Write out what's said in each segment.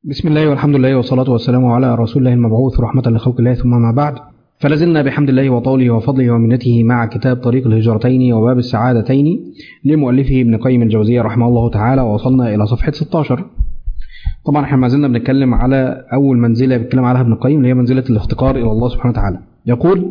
بسم الله والحمد لله والصلاة والسلام على رسول الله المبعوث رحمة لخلق الله ثم ما بعد فلازلنا بحمد الله وطوله وفضله ومنته مع كتاب طريق الهجرتين وباب السعادتين لمؤلفه ابن قيم الجوزية رحمه الله تعالى ووصلنا إلى صفحة 16 طبعا احنا ما زلنا بنتكلم على أول منزلة بيتكلم عليها ابن قيم اللي هي منزلة الافتقار إلى الله سبحانه وتعالى يقول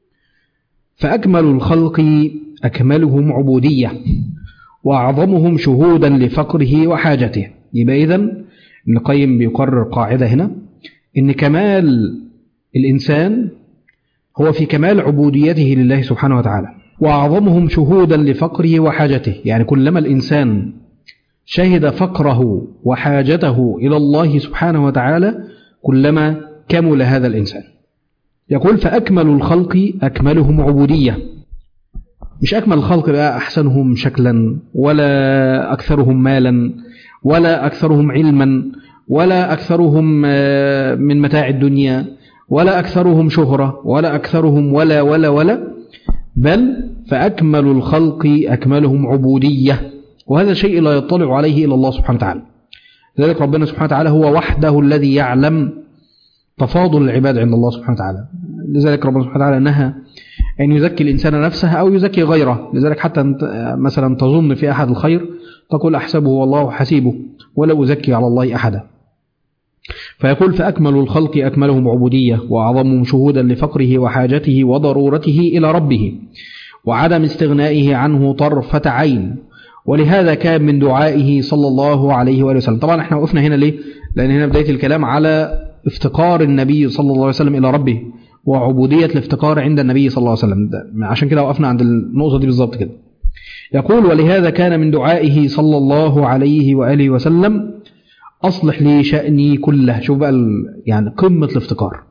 فأكمل الخلق أكملهم عبودية وأعظمهم شهودا لفقره وحاجته يبقى إذن ابن القيم بيقرر قاعدة هنا إن كمال الإنسان هو في كمال عبوديته لله سبحانه وتعالى وأعظمهم شهودا لفقره وحاجته يعني كلما الإنسان شهد فقره وحاجته إلى الله سبحانه وتعالى كلما كمل هذا الإنسان يقول فأكمل الخلق أكملهم عبودية مش أكمل الخلق بقى أحسنهم شكلا ولا أكثرهم مالا ولا أكثرهم علما ولا أكثرهم من متاع الدنيا ولا أكثرهم شهرة ولا أكثرهم ولا ولا ولا بل فأكمل الخلق أكملهم عبودية وهذا شيء لا يطلع عليه إلا الله سبحانه وتعالى لذلك ربنا سبحانه وتعالى هو وحده الذي يعلم تفاضل العباد عند الله سبحانه وتعالى لذلك ربنا سبحانه وتعالى نهى أن يزكي الإنسان نفسه أو يزكي غيره لذلك حتى مثلا تظن في أحد الخير تقول أحسبه والله حسيبه ولا أزكي على الله أحدا فيقول فأكمل الخلق أكملهم عبودية وأعظمهم شهودا لفقره وحاجته وضرورته إلى ربه وعدم استغنائه عنه طرفة عين ولهذا كان من دعائه صلى الله عليه وآله وسلم طبعا احنا وقفنا هنا ليه لأن هنا بداية الكلام على افتقار النبي صلى الله عليه وسلم إلى ربه وعبودية الافتقار عند النبي صلى الله عليه وسلم عشان كده وقفنا عند النقطة دي بالظبط كده يقول ولهذا كان من دعائه صلى الله عليه وآله وسلم أصلح لي شأني كله شوف بقى يعني قمة الافتقار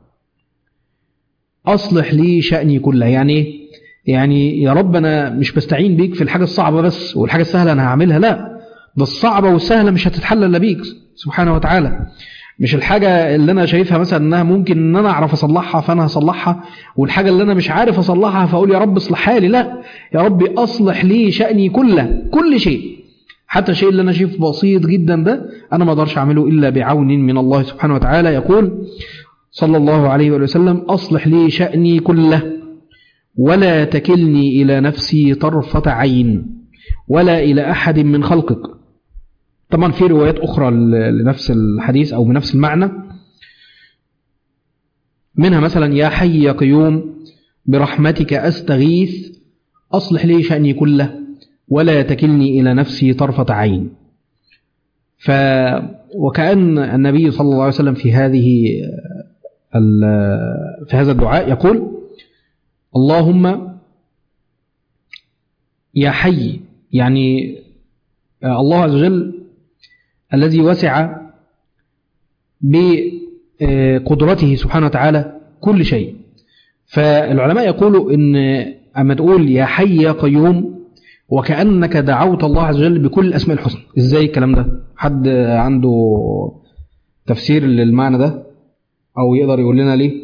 أصلح لي شأني كله يعني يعني يا رب أنا مش بستعين بيك في الحاجة الصعبة بس والحاجة السهلة أنا هعملها لا ده الصعبة والسهلة مش هتتحل إلا بيك سبحانه وتعالى مش الحاجة اللي أنا شايفها مثلا أنها ممكن أن أنا أعرف أصلحها فأنا هصلحها والحاجة اللي أنا مش عارف أصلحها فأقول يا رب اصلحها لي لا يا رب أصلح لي شأني كله كل شيء حتى الشيء اللي أنا شايفه بسيط جدا ده أنا ما أقدرش أعمله إلا بعون من الله سبحانه وتعالى يقول صلى الله عليه وسلم أصلح لي شأني كله ولا تكلني إلى نفسي طرفة عين ولا إلى أحد من خلقك طبعا في روايات أخرى لنفس الحديث أو بنفس المعنى منها مثلا يا حي يا قيوم برحمتك أستغيث أصلح لي شأني كله ولا تكلني إلى نفسي طرفة عين ف وكأن النبي صلى الله عليه وسلم في هذه في هذا الدعاء يقول اللهم يا حي يعني الله عز وجل الذي وسع بقدرته سبحانه وتعالى كل شيء فالعلماء يقولوا ان اما تقول يا حي يا قيوم وكأنك دعوت الله عز وجل بكل الأسماء الحسنى ازاي الكلام ده حد عنده تفسير للمعنى ده او يقدر يقول لنا ليه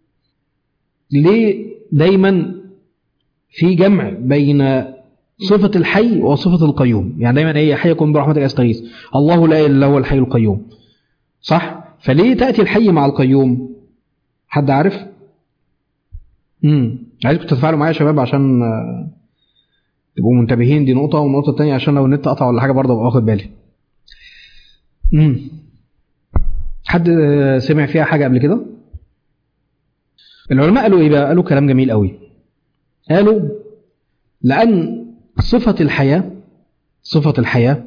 ليه دايما في جمع بين صفة الحي وصفة القيوم يعني دايما ايه حي يكون برحمتك استغيث الله لا اله الا هو الحي القيوم صح فليه تأتي الحي مع القيوم حد عارف امم عايزكم تتفاعلوا معايا يا شباب عشان تبقوا منتبهين دي نقطة والنقطة الثانية عشان لو النت قطع ولا حاجة برضه ابقى واخد بالي امم حد سمع فيها حاجة قبل كده العلماء قالوا ايه بقى قالوا كلام جميل قوي قالوا لأن صفة الحياة صفة الحياة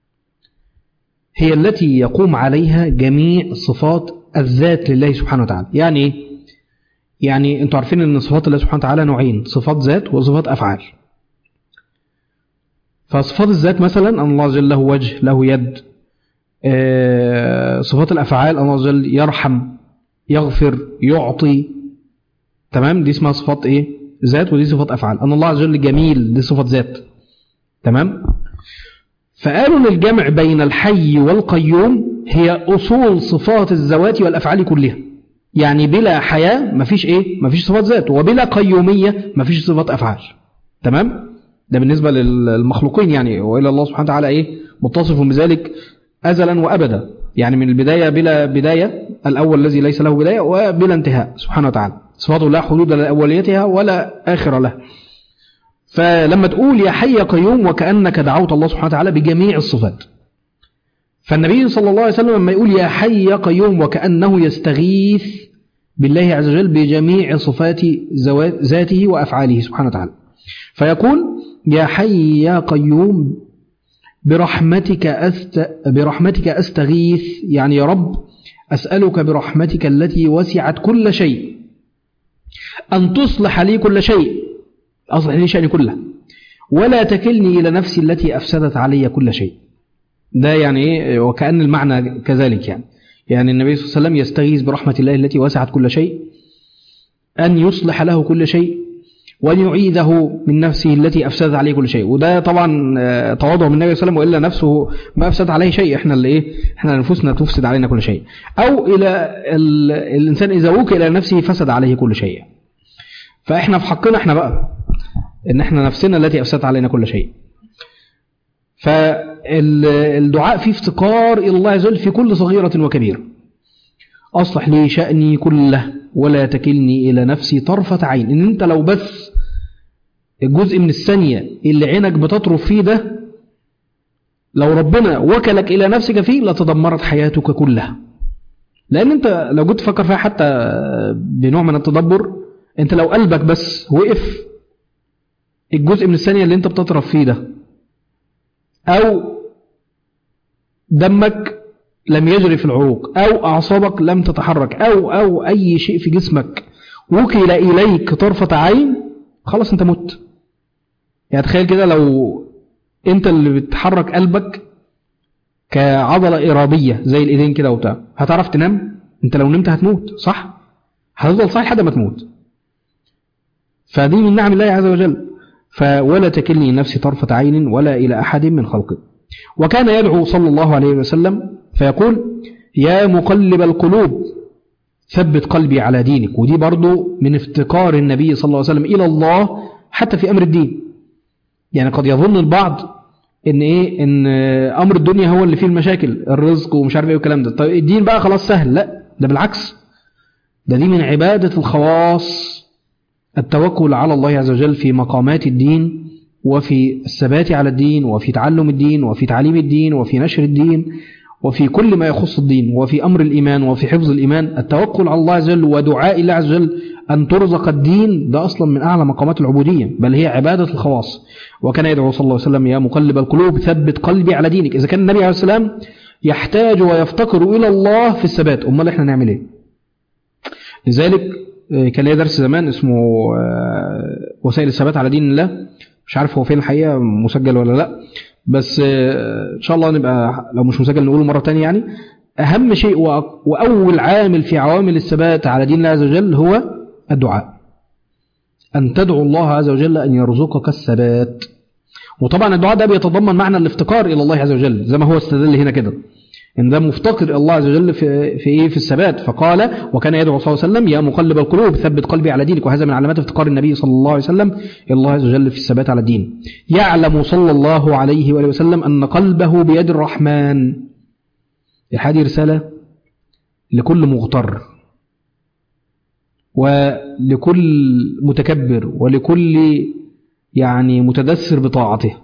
هي التي يقوم عليها جميع صفات الذات لله سبحانه وتعالى يعني ايه يعني انتوا عارفين ان صفات الله سبحانه وتعالى نوعين صفات ذات وصفات افعال فصفات الذات مثلا ان الله عز وجل له وجه له يد صفات الافعال ان الله عز وجل يرحم يغفر يعطي تمام دي اسمها صفات ايه ذات ودي صفات افعال ان الله عز وجل جميل دي صفه ذات تمام فقالوا ان الجمع بين الحي والقيوم هي اصول صفات الذوات والافعال كلها يعني بلا حياه مفيش ايه مفيش صفات ذات وبلا قيوميه مفيش صفات افعال تمام ده بالنسبه للمخلوقين يعني والى الله سبحانه وتعالى ايه متصف بذلك أزلا وأبدا يعني من البداية بلا بداية الأول الذي ليس له بداية وبلا انتهاء سبحانه وتعالى صفاته لا حدود لأوليتها ولا آخر له فلما تقول يا حي يا قيوم وكأنك دعوت الله سبحانه وتعالى بجميع الصفات فالنبي صلى الله عليه وسلم لما يقول يا حي يا قيوم وكأنه يستغيث بالله عز وجل بجميع صفات ذاته وأفعاله سبحانه وتعالى فيقول يا حي يا قيوم برحمتك أست برحمتك أستغيث يعني يا رب أسألك برحمتك التي وسعت كل شيء أن تصلح لي كل شيء أصلح لي شأني كله ولا تكلني إلى نفسي التي أفسدت علي كل شيء ده يعني إيه وكأن المعنى كذلك يعني يعني النبي صلى الله عليه وسلم يستغيث برحمة الله التي وسعت كل شيء أن يصلح له كل شيء وأن يعيده من نفسه التي أفسدت عليه كل شيء وده طبعا آه، تواضع من النبي صلى الله عليه وسلم وإلا نفسه ما أفسد عليه شيء إحنا اللي إيه إحنا نفوسنا تفسد علينا كل شيء أو إلى الإنسان إذا وكل إلى نفسه فسد عليه كل شيء فإحنا في حقنا إحنا بقى إن إحنا نفسنا التي أفسدت علينا كل شيء فالدعاء فيه افتقار إلى الله عز وجل في كل صغيرة وكبيرة أصلح لي شأني كله ولا تكلني إلى نفسي طرفة عين إن أنت لو بس الجزء من الثانية اللي عينك بتطرف فيه ده لو ربنا وكلك إلى نفسك فيه لتدمرت حياتك كلها لأن أنت لو جيت تفكر فيها حتى بنوع من التدبر أنت لو قلبك بس وقف الجزء من الثانية اللي أنت بتطرف فيه ده أو دمك لم يجري في العروق أو أعصابك لم تتحرك أو أو أي شيء في جسمك وكل إليك طرفة عين خلاص أنت مت يعني تخيل كده لو أنت اللي بتحرك قلبك كعضلة إرادية زي الإيدين كده وبتاع هتعرف تنام أنت لو نمت هتموت صح هتفضل صحي لحد ما تموت فدي من نعم الله عز وجل فولا تكلني نفسي طرفة عين ولا إلى أحد من خلقه وكان يدعو صلى الله عليه وسلم فيقول يا مقلب القلوب ثبت قلبي على دينك ودي برضو من افتقار النبي صلى الله عليه وسلم إلى الله حتى في أمر الدين يعني قد يظن البعض ان ايه ان امر الدنيا هو اللي فيه المشاكل الرزق ومش عارف ايه والكلام ده طيب الدين بقى خلاص سهل لا ده بالعكس ده دي من عبادة الخواص التوكل على الله عز وجل في مقامات الدين وفي الثبات على الدين وفي تعلم الدين وفي تعليم الدين وفي نشر الدين وفي كل ما يخص الدين وفي أمر الإيمان وفي حفظ الإيمان التوكل على الله عز وجل ودعاء الله عز وجل أن ترزق الدين ده أصلا من أعلى مقامات العبودية بل هي عبادة الخواص وكان يدعو صلى الله عليه وسلم يا مقلب القلوب ثبت قلبي على دينك إذا كان النبي عليه السلام يحتاج ويفتقر إلى الله في الثبات أمال إحنا نعمل إيه لذلك كان ليا درس زمان اسمه وسائل الثبات على دين الله مش عارف هو فين الحقيقة مسجل ولا لا بس ان شاء الله نبقى لو مش مسجل نقوله مرة تانية يعني أهم شيء وأول عامل في عوامل الثبات على دين الله عز وجل هو الدعاء أن تدعو الله عز وجل أن يرزقك الثبات وطبعا الدعاء ده بيتضمن معنى الافتقار إلى الله عز وجل زي ما هو استدل هنا كده إن ده مفتقر الله عز وجل في في إيه في الثبات فقال وكان يدعو صلى الله عليه وسلم يا مقلب القلوب ثبت قلبي على دينك وهذا من علامات افتقار النبي صلى الله عليه وسلم إلى الله عز وجل في الثبات على الدين يعلم صلى الله عليه وآله وسلم أن قلبه بيد الرحمن هذه رسالة لكل مغتر ولكل متكبر ولكل يعني متدثر بطاعته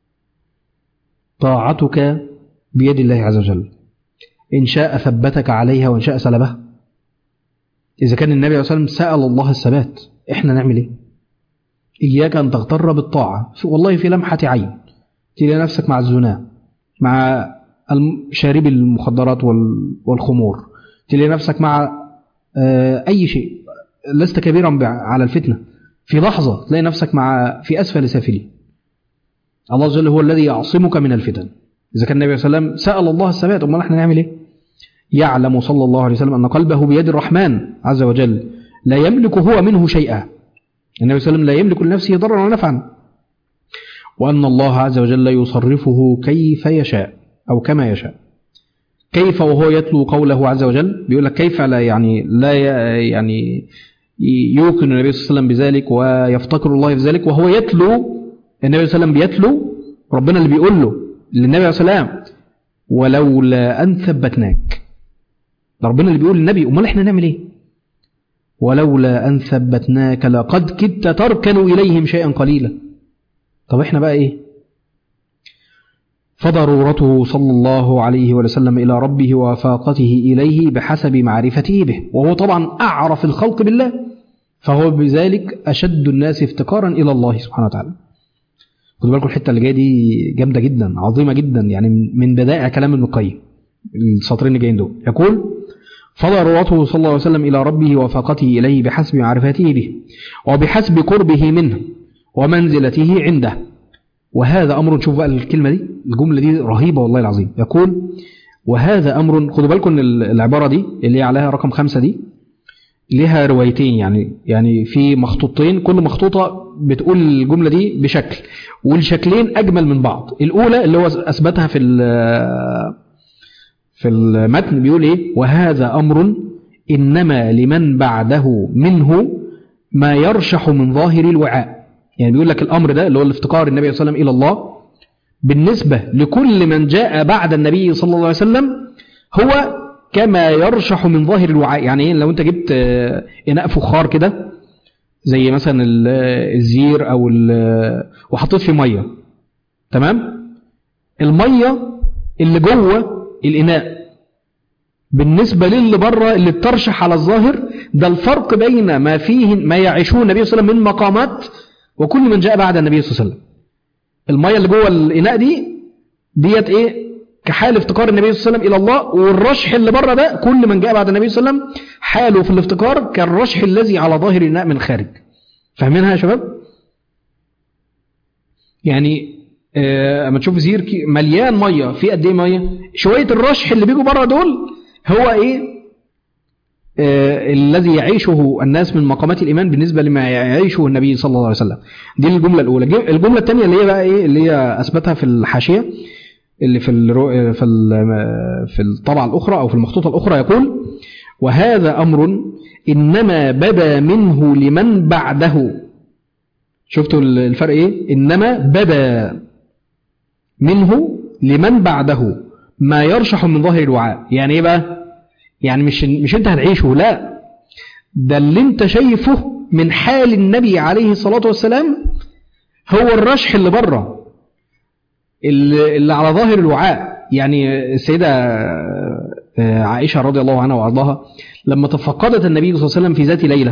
طاعتك بيد الله عز وجل إن شاء ثبتك عليها وإن شاء سلبها إذا كان النبي عليه الصلاة والسلام سأل الله الثبات إحنا نعمل إيه إياك أن تغتر بالطاعة والله في لمحة عين تلاقي نفسك مع الزنا مع شارب المخدرات والخمور تلاقي نفسك مع أي شيء لست كبيرا على الفتنة في لحظة تلاقي نفسك مع في أسفل سافلين الله عز وجل هو الذي يعصمك من الفتن إذا كان النبي صلى الله عليه وسلم سأل الله الثبات أمال احنا نعمل إيه يعلم صلى الله عليه وسلم أن قلبه بيد الرحمن عز وجل لا يملك هو منه شيئا النبي صلى الله عليه وسلم لا يملك لنفسه ضرا ولا نفعا وأن الله عز وجل يصرفه كيف يشاء أو كما يشاء كيف وهو يتلو قوله عز وجل بيقول لك كيف لا يعني لا يعني يوقن النبي صلى الله عليه وسلم بذلك ويفتكر الله في ذلك وهو يتلو النبي صلى الله عليه وسلم بيتلو ربنا اللي بيقول له للنبي عليه السلام ولولا أن ثبتناك ده ربنا اللي بيقول للنبي أمال إحنا نعمل إيه ولولا أن ثبتناك لقد كدت تركن إليهم شيئا قليلا طب إحنا بقى إيه فضرورته صلى الله عليه وسلم إلى ربه وفاقته إليه بحسب معرفته به وهو طبعا أعرف الخلق بالله فهو بذلك أشد الناس افتقارا إلى الله سبحانه وتعالى خدوا بالكم الحتة اللي جاية دي جامدة جدا عظيمة جدا يعني من بدائع كلام ابن القيم السطرين اللي جايين دول يقول فضرورته صلى الله عليه وسلم إلى ربه وفاقته إليه بحسب معرفته به وبحسب قربه منه ومنزلته عنده وهذا أمر شوف بقى الكلمة دي الجملة دي رهيبة والله العظيم يقول وهذا أمر خدوا بالكم العبارة دي اللي هي عليها رقم خمسة دي لها روايتين يعني يعني في مخطوطتين كل مخطوطة بتقول الجملة دي بشكل والشكلين أجمل من بعض الأولى اللي هو أثبتها في في المتن بيقول إيه وهذا أمر إنما لمن بعده منه ما يرشح من ظاهر الوعاء يعني بيقول لك الأمر ده اللي هو الافتقار النبي صلى الله عليه وسلم إلى الله بالنسبة لكل من جاء بعد النبي صلى الله عليه وسلم هو كما يرشح من ظاهر الوعاء يعني ايه لو انت جبت اناء فخار كده زي مثلا الزير او وحطيت فيه ميه تمام الميه اللي جوه الاناء بالنسبة للي بره اللي بترشح على الظاهر ده الفرق بين ما فيه ما يعيشه النبي صلى الله عليه وسلم من مقامات وكل من جاء بعد النبي صلى الله عليه وسلم الميه اللي جوه الاناء دي ديت ايه كحال افتقار النبي صلى الله عليه وسلم إلى الله والرشح اللي بره ده كل من جاء بعد النبي صلى الله عليه وسلم حاله في الافتقار كالرشح الذي على ظاهر الإناء من خارج فاهمينها يا شباب يعني آه، اما تشوف زير مليان ميه في قد ايه ميه شويه الرشح اللي بيجوا بره دول هو ايه آه الذي يعيشه الناس من مقامات الإيمان بالنسبة لما يعيشه النبي صلى الله عليه وسلم دي الجملة الأولى الجملة الثانية اللي هي بقى إيه اللي هي أثبتها في الحاشية اللي في في في الطبعة الأخرى أو في المخطوطة الأخرى يقول وهذا أمر إنما بدا منه لمن بعده شفتوا الفرق إيه إنما بدا منه لمن بعده ما يرشح من ظاهر الوعاء يعني إيه بقى يعني مش مش أنت هتعيشه لا ده اللي أنت شايفه من حال النبي عليه الصلاة والسلام هو الرشح اللي بره اللي على ظاهر الوعاء يعني السيدة آه، عائشة رضي الله عنها وارضاها لما تفقدت النبي صلى الله عليه وسلم في ذات ليلة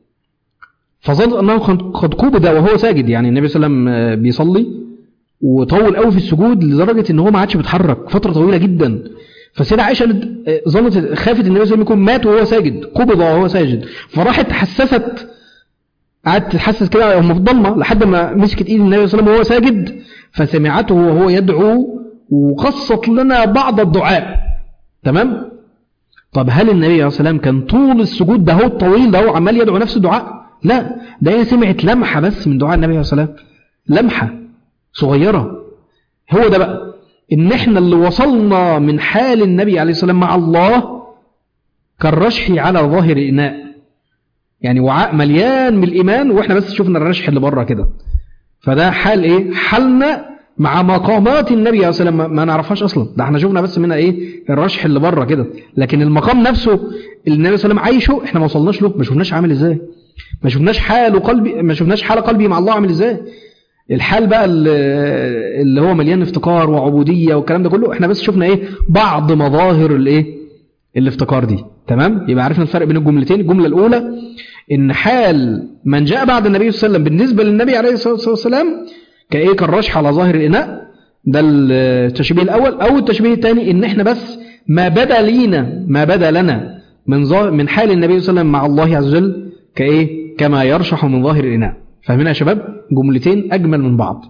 فظنت أنه قد قبض وهو ساجد يعني النبي صلى الله عليه وسلم آه، بيصلي وطول قوي في السجود لدرجة ان هو ما عادش بيتحرك فترة طويلة جدا فالسيدة عائشة آه، ظنت خافت النبي صلى الله عليه وسلم يكون مات وهو ساجد قبض وهو ساجد فراحت حسست قعدت تتحسس كده هم في ضلمه لحد ما مسكت ايد النبي صلى الله عليه وسلم وهو ساجد فسمعته وهو يدعو وقصت لنا بعض الدعاء تمام طب هل النبي عليه الصلاه والسلام كان طول السجود ده هو الطويل ده هو عمال يدعو نفس الدعاء لا ده هي سمعت لمحه بس من دعاء النبي عليه الصلاه والسلام لمحه صغيره هو ده بقى ان احنا اللي وصلنا من حال النبي عليه الصلاه والسلام مع الله كالرشح على ظاهر الاناء يعني وعاء مليان من الإيمان وإحنا بس شفنا الرشح اللي بره كده فده حال إيه حالنا مع مقامات النبي عليه الصلاة والسلام ما نعرفهاش أصلا ده احنا شفنا بس منها إيه الرشح اللي بره كده لكن المقام نفسه اللي النبي صلى الله عليه وسلم عايشه احنا ما وصلناش له ما شفناش عامل إزاي ما شفناش حاله قلبي ما شفناش حال قلبي مع الله عامل إزاي الحال بقى اللي هو مليان افتقار وعبودية والكلام ده كله احنا بس شفنا ايه بعض مظاهر الايه الافتقار دي تمام يبقى عرفنا الفرق بين الجملتين الجملة الأولى إن حال من جاء بعد النبي صلى الله عليه وسلم بالنسبة للنبي عليه الصلاة والسلام كإيه كالرشح على ظاهر الإناء ده التشبيه الأول أو التشبيه الثاني إن إحنا بس ما بدا لينا ما بدا لنا من من حال النبي صلى الله عليه وسلم مع الله عز وجل كإيه كما يرشح من ظاهر الإناء فاهمين يا شباب جملتين أجمل من بعض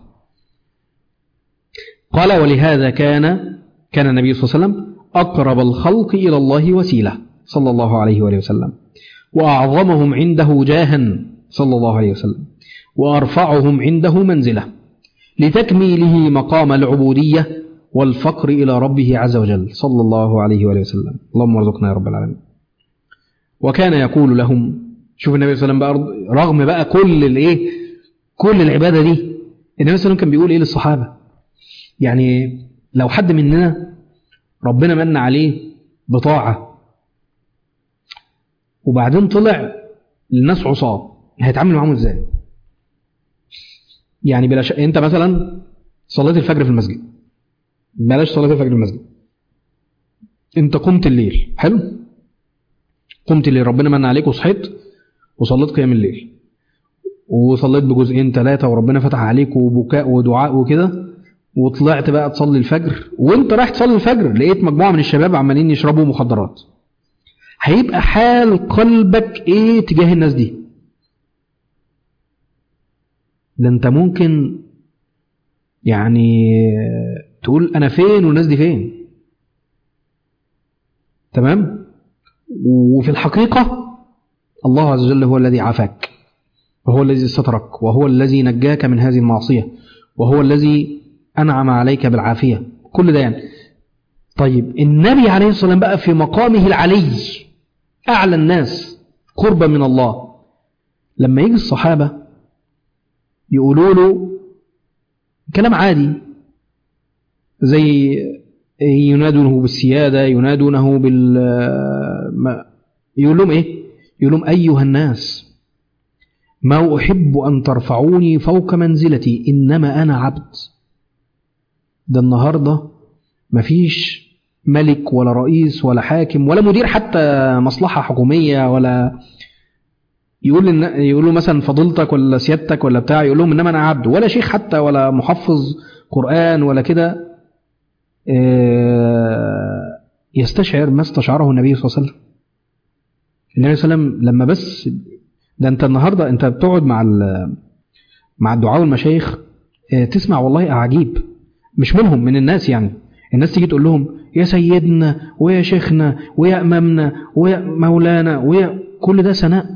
قال ولهذا كان كان النبي صلى الله عليه وسلم أقرب الخلق إلى الله وسيلة صلى الله عليه وآله وسلم وأعظمهم عنده جاها صلى الله عليه وسلم وأرفعهم عنده منزلة لتكميله مقام العبودية والفقر إلى ربه عز وجل صلى الله عليه وآله وسلم اللهم ارزقنا يا رب العالمين وكان يقول لهم شوف النبي صلى الله عليه وسلم بقى رغم بقى كل الايه كل العبادة دي النبي صلى الله عليه وسلم كان بيقول ايه للصحابة يعني لو حد مننا ربنا من عليه بطاعة وبعدين طلع للناس عصاة هيتعامل معاهم ازاي يعني بلا شك انت مثلا صليت الفجر في المسجد بلاش صلاة الفجر في المسجد انت قمت الليل حلو قمت الليل ربنا من عليك وصحيت وصليت قيام الليل وصليت بجزئين ثلاثة وربنا فتح عليك وبكاء ودعاء وكده وطلعت بقى تصلي الفجر وانت رايح تصلي الفجر لقيت مجموعة من الشباب عمالين يشربوا مخدرات هيبقى حال قلبك ايه تجاه الناس دي ده انت ممكن يعني تقول انا فين والناس دي فين تمام وفي الحقيقة الله عز وجل هو الذي عافاك وهو الذي سترك وهو الذي نجاك من هذه المعصية وهو الذي أنعم عليك بالعافية كل ده يعني طيب النبي عليه الصلاة والسلام بقى في مقامه العلي أعلى الناس قربا من الله لما يجي الصحابة يقولوا له كلام عادي زي ينادونه بالسيادة ينادونه بال يقول لهم إيه يقول لهم أيها الناس ما أحب أن ترفعوني فوق منزلتي إنما أنا عبد ده النهاردة مفيش ملك ولا رئيس ولا حاكم ولا مدير حتى مصلحة حكومية ولا يقول لن... يقول له مثلا فضيلتك ولا سيادتك ولا بتاع يقول لهم انما انا عبد ولا شيخ حتى ولا محفظ قرآن ولا كده يستشعر ما استشعره النبي صلى الله عليه وسلم النبي صلى الله عليه وسلم لما بس ده انت النهارده انت بتقعد مع مع الدعاء والمشايخ تسمع والله اعاجيب مش منهم من الناس يعني الناس تيجي تقول لهم يا سيدنا ويا شيخنا ويا امامنا ويا مولانا ويا كل ده ثناء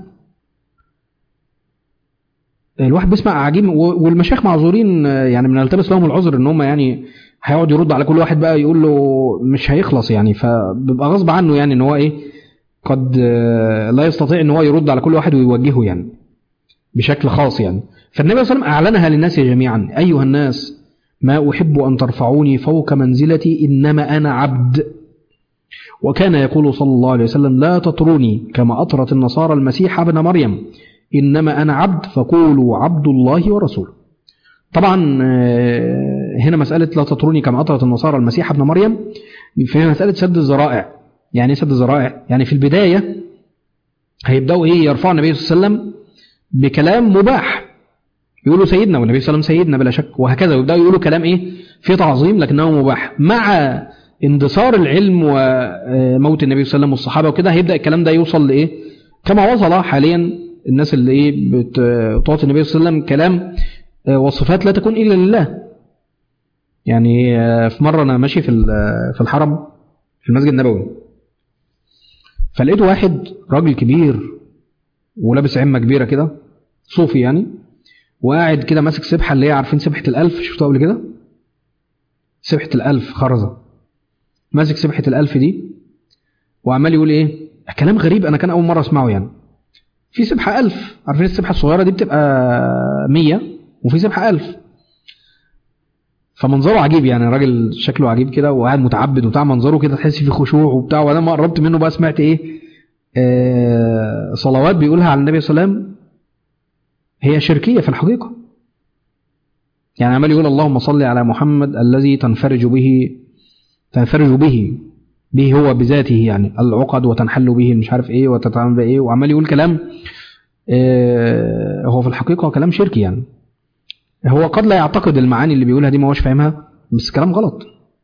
الواحد بيسمع اعاجيب والمشايخ معذورين يعني من التمس لهم العذر ان هم يعني هيقعد يرد على كل واحد بقى يقول له مش هيخلص يعني فبيبقى غصب عنه يعني ان هو ايه قد لا يستطيع ان هو يرد على كل واحد ويوجهه يعني بشكل خاص يعني فالنبي صلى الله عليه وسلم اعلنها للناس جميعا ايها الناس ما احب ان ترفعوني فوق منزلتي انما انا عبد وكان يقول صلى الله عليه وسلم لا تطروني كما اطرت النصارى المسيح ابن مريم انما انا عبد فقولوا عبد الله ورسوله طبعا هنا مسألة لا تطروني كما أطرت النصارى المسيح ابن مريم في مسألة سد الذرائع يعني سد الذرائع يعني في البداية هيبدأوا إيه يرفعوا النبي صلى الله عليه وسلم بكلام مباح يقولوا سيدنا والنبي صلى الله عليه وسلم سيدنا بلا شك وهكذا ويبدأوا يقولوا كلام إيه في تعظيم لكنه مباح مع اندثار العلم وموت النبي صلى الله عليه وسلم والصحابة وكده هيبدأ الكلام ده يوصل لإيه كما وصل حاليا الناس اللي إيه بتعطي النبي صلى الله عليه وسلم كلام وصفات لا تكون إلا لله يعني في مرة أنا ماشي في في الحرم في المسجد النبوي فلقيت واحد راجل كبير ولابس عمة كبيرة كده صوفي يعني وقاعد كده ماسك سبحة اللي هي عارفين سبحة الألف شفتوها قبل كده سبحة الألف خرزة ماسك سبحة الألف دي وعمال يقول إيه كلام غريب أنا كان أول مرة أسمعه يعني في سبحة ألف عارفين السبحة الصغيرة دي بتبقى مية وفي سبحة ألف فمنظره عجيب يعني راجل شكله عجيب كده وقاعد متعبد وبتاع منظره كده تحس فيه خشوع وبتاع وانا ما قربت منه بقى سمعت ايه آه صلوات بيقولها على النبي صلى الله عليه وسلم هي شركيه في الحقيقه يعني عمال يقول اللهم صل على محمد الذي تنفرج به تنفرج به به هو بذاته يعني العقد وتنحل به مش عارف ايه وتتعامل بايه وعمال يقول كلام آه هو في الحقيقه كلام شركي يعني هو قد لا يعتقد المعاني اللي بيقولها دي ما هوش فاهمها بس كلام غلط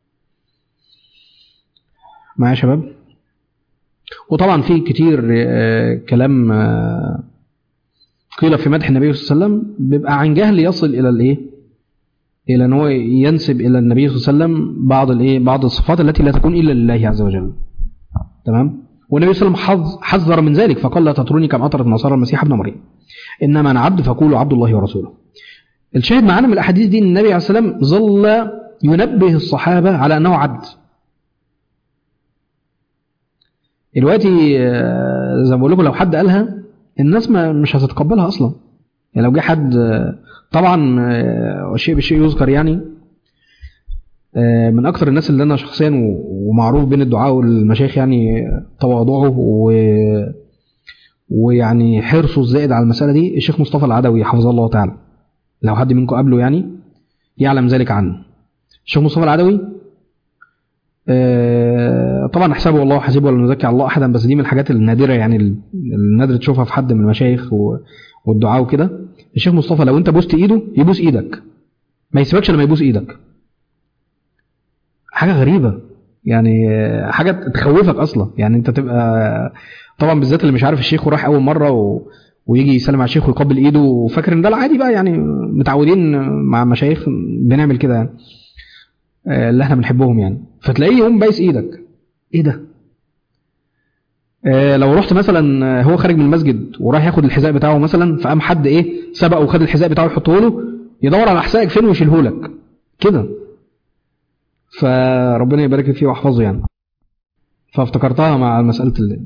معايا يا شباب وطبعا في كتير كلام قيل في مدح النبي صلى الله عليه وسلم بيبقى عن جهل يصل الى الايه الى ان هو ينسب الى النبي صلى الله عليه وسلم بعض الايه بعض الصفات التي لا تكون الا لله عز وجل تمام والنبي صلى الله عليه وسلم حذر من ذلك فقال لا تطروني كما اطرت النصارى المسيح ابن مريم انما انا عبد فقولوا عبد الله ورسوله الشاهد معانا من الاحاديث دي ان النبي عليه الصلاه والسلام ظل ينبه الصحابه على انه عبد دلوقتي زي ما بقول لكم لو حد قالها الناس ما مش هتتقبلها اصلا يعني لو جه حد طبعا شيء بشيء يذكر يعني آه، من اكتر الناس اللي انا شخصيا و- ومعروف بين الدعاء والمشايخ يعني تواضعه و ويعني حرصه الزائد على المساله دي الشيخ مصطفى العدوي حفظه الله تعالى لو حد منكم قابله يعني يعلم ذلك عنه الشيخ مصطفى العدوي آه، طبعا حسابه الله حسيبه ولا نزكي على الله احدا بس دي من الحاجات النادره يعني ال- النادر تشوفها في حد من المشايخ و- والدعاء وكده الشيخ مصطفى لو انت بوست ايده يبوس ايدك ما يسيبكش لما يبوس ايدك حاجه غريبه يعني آه، حاجه تخوفك اصلا يعني انت تبقى طبعا بالذات اللي مش عارف الشيخ وراح اول مره و... ويجي يسلم على الشيخ ويقبل ايده وفاكر ان ده العادي بقى يعني متعودين مع مشايخ بنعمل كده يعني آه، اللي احنا بنحبهم يعني فتلاقيه يقوم بايس ايدك ايه ده آه، لو رحت مثلا آه، هو خارج من المسجد وراح ياخد الحذاء بتاعه مثلا فقام حد ايه سبقه وخد الحذاء بتاعه يحطه له يدور على حذائك فين ويشيله لك كده فربنا يبارك فيه ويحفظه يعني فافتكرتها مع مسألة اللي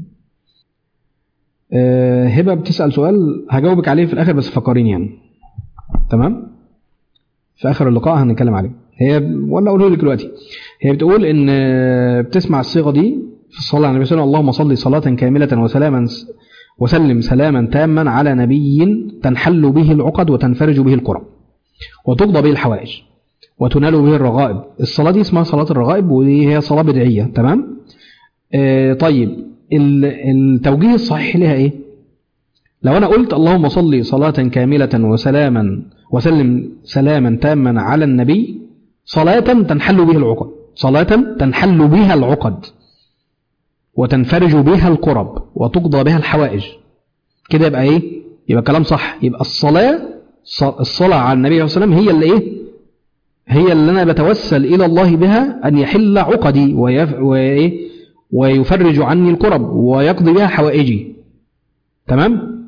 آه، هبة بتسأل سؤال هجاوبك عليه في الآخر بس فكريني يعني تمام في آخر اللقاء هنتكلم عليه هي ولا أقوله لك دلوقتي هي بتقول إن آه، بتسمع الصيغة دي في الصلاة على النبي صلى الله عليه وسلم اللهم صل صلاة كاملة وسلاما وسلم سلاما تاما على نبي تنحل به العقد وتنفرج به الكرب وتقضى به الحوائج وتنال به الرغائب الصلاة دي اسمها صلاة الرغائب وهي صلاة بدعية تمام آه طيب ال- التوجيه الصحيح لها ايه لو انا قلت اللهم صل صلاة كاملة وسلاما وسلم سلاما تاما على النبي صلاة تنحل به العقد صلاة تنحل بها العقد وتنفرج بها الكرب وتقضى بها الحوائج كده يبقى ايه يبقى كلام صح يبقى الصلاة ص- الصلاة على النبي صلى الله عليه وسلم هي اللي ايه هي اللي انا بتوسل الى الله بها ان يحل عقدي ويف... وإيه؟ ويفرج عني الكرب ويقضي بها حوائجي تمام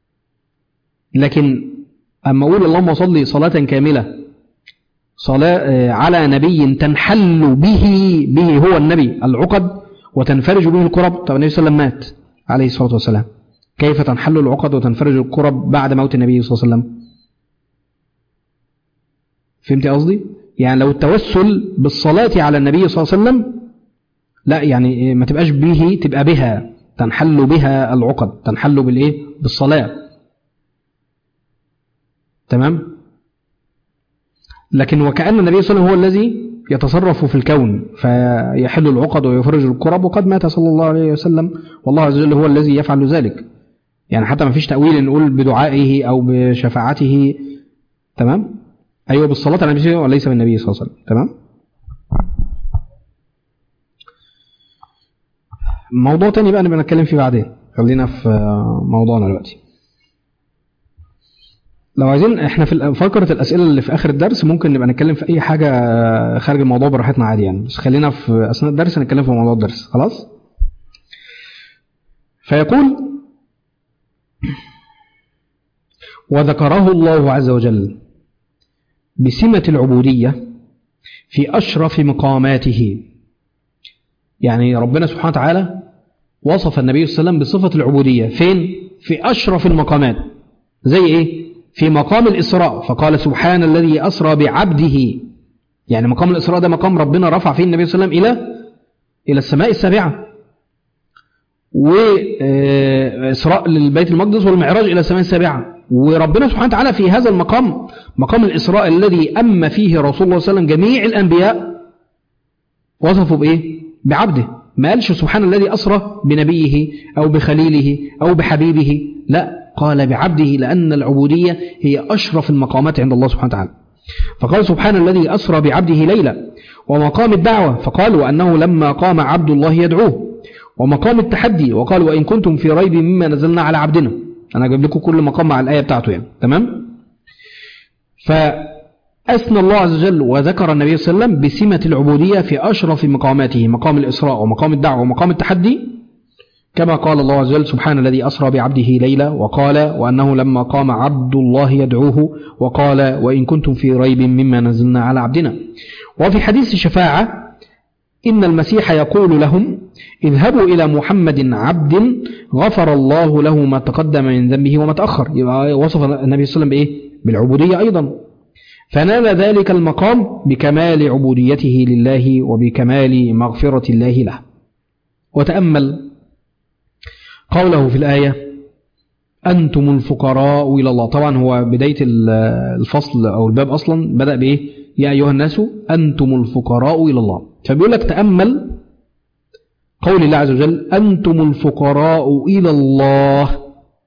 لكن اما اقول اللهم صل صلاة كاملة صلاة آه، على نبي تنحل به به هو النبي العقد وتنفرج به الكرب طب النبي صلى الله عليه وسلم مات عليه الصلاة والسلام كيف تنحل العقد وتنفرج الكرب بعد موت النبي صلى الله عليه وسلم فهمت قصدي يعني لو التوسل بالصلاة على النبي صلى الله عليه وسلم لا يعني ما تبقاش به تبقى بها تنحل بها العقد تنحل بالايه بالصلاة تمام لكن وكأن النبي صلى الله عليه وسلم هو الذي يتصرف في الكون فيحل العقد ويفرج الكرب وقد مات صلى الله عليه وسلم والله عز وجل هو الذي يفعل ذلك يعني حتى ما فيش تأويل نقول بدعائه أو بشفاعته تمام أيوة بالصلاة على النبي وليس بالنبي صلى الله عليه وسلم تمام موضوع تاني بقى نبقى نتكلم فيه بعدين خلينا في موضوعنا دلوقتي لو عايزين احنا في فقرة الأسئلة اللي في آخر الدرس ممكن نبقى نتكلم في أي حاجة خارج الموضوع براحتنا عادي يعني بس خلينا في أثناء الدرس نتكلم في موضوع الدرس خلاص فيقول وذكره الله عز وجل بسمة العبودية في أشرف مقاماته يعني ربنا سبحانه وتعالى وصف النبي صلى الله عليه وسلم بصفة العبودية فين؟ في أشرف المقامات زي إيه؟ في مقام الإسراء فقال سبحان الذي أسرى بعبده يعني مقام الإسراء ده مقام ربنا رفع فيه النبي صلى الله عليه وسلم إلى إلى السماء السابعة وإسراء للبيت المقدس والمعراج إلى السماء السابعة وربنا سبحانه وتعالى في هذا المقام مقام الإسراء الذي أم فيه رسول الله صلى الله عليه وسلم جميع الأنبياء وصفوا بإيه؟ بعبده ما قالش سبحان الذي أسرى بنبيه أو بخليله أو بحبيبه لا قال بعبده لأن العبودية هي أشرف المقامات عند الله سبحانه وتعالى فقال سبحان الذي أسرى بعبده ليلا ومقام الدعوة فقال وأنه لما قام عبد الله يدعوه ومقام التحدي وقال وإن كنتم في ريب مما نزلنا على عبدنا أنا أجيب لكم كل مقام مع الآية بتاعته يعني تمام فأثنى الله عز وجل وذكر النبي صلى الله عليه وسلم بسمة العبودية في أشرف مقاماته مقام الإسراء ومقام الدعوة ومقام التحدي كما قال الله عز وجل سبحان الذي أسرى بعبده ليلة وقال وأنه لما قام عبد الله يدعوه وقال وإن كنتم في ريب مما نزلنا على عبدنا وفي حديث الشفاعة إن المسيح يقول لهم اذهبوا إلى محمد عبد غفر الله له ما تقدم من ذنبه وما تأخر يبقى وصف النبي صلى الله عليه وسلم بإيه؟ بالعبودية أيضا فنال ذلك المقام بكمال عبوديته لله وبكمال مغفرة الله له وتأمل قوله في الآية أنتم الفقراء إلى الله طبعا هو بداية الفصل أو الباب أصلا بدأ بإيه يا أيها الناس أنتم الفقراء إلى الله فبيقول لك تأمل قول الله عز وجل أنتم الفقراء إلى الله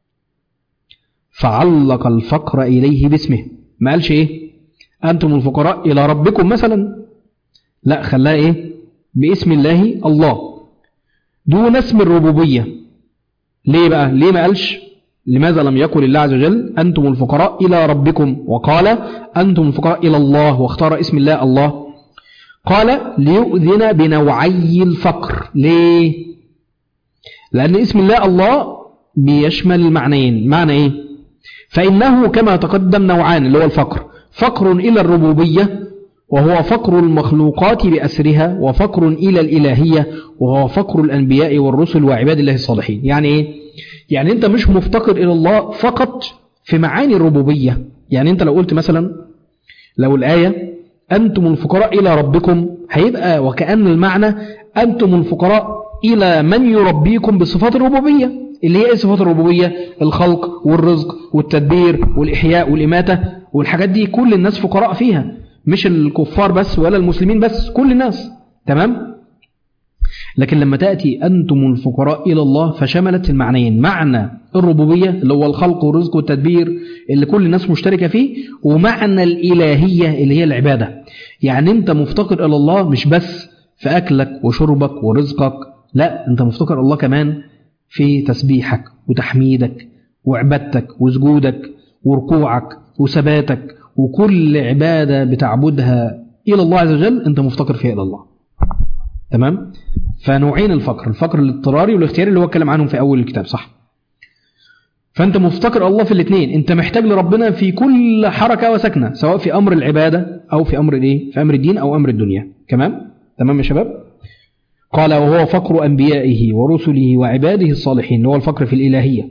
فعلق الفقر إليه باسمه ما قالش إيه أنتم الفقراء إلى ربكم مثلا لا خلاها إيه باسم الله الله دون اسم الربوبية ليه بقى ليه ما قالش لماذا لم يقل الله عز وجل أنتم الفقراء إلى ربكم وقال أنتم الفقراء إلى الله واختار اسم الله الله قال ليؤذن بنوعي الفقر ليه لأن اسم الله الله بيشمل المعنيين معنى إيه فإنه كما تقدم نوعان اللي هو الفقر فقر إلى الربوبية وهو فقر المخلوقات بأسرها وفقر إلى الإلهية وهو فقر الأنبياء والرسل وعباد الله الصالحين يعني إيه؟ يعني أنت مش مفتقر إلى الله فقط في معاني الربوبية يعني أنت لو قلت مثلا لو الآية أنتم الفقراء إلى ربكم هيبقى وكأن المعنى أنتم الفقراء إلى من يربيكم بصفات الربوبية اللي هي صفات الربوبية الخلق والرزق والتدبير والإحياء والإماتة والحاجات دي كل الناس فقراء فيها مش الكفار بس ولا المسلمين بس كل الناس تمام لكن لما تأتي أنتم الفقراء إلى الله فشملت المعنيين معنى الربوبية اللي هو الخلق والرزق والتدبير اللي كل الناس مشتركة فيه ومعنى الإلهية اللي هي العبادة يعني أنت مفتقر إلى الله مش بس في أكلك وشربك ورزقك لا أنت مفتقر الله كمان في تسبيحك وتحميدك وعبادتك وسجودك وركوعك وثباتك وكل عبادة بتعبدها إلى الله عز وجل أنت مفتقر فيها إلى الله تمام فنوعين الفقر الفقر الاضطراري والاختياري اللي هو اتكلم عنهم في أول الكتاب صح فأنت مفتقر الله في الاثنين أنت محتاج لربنا في كل حركة وسكنة سواء في أمر العبادة أو في أمر الإيه في أمر الدين أو أمر الدنيا تمام تمام يا شباب قال وهو فقر أنبيائه ورسله وعباده الصالحين هو الفقر في الإلهية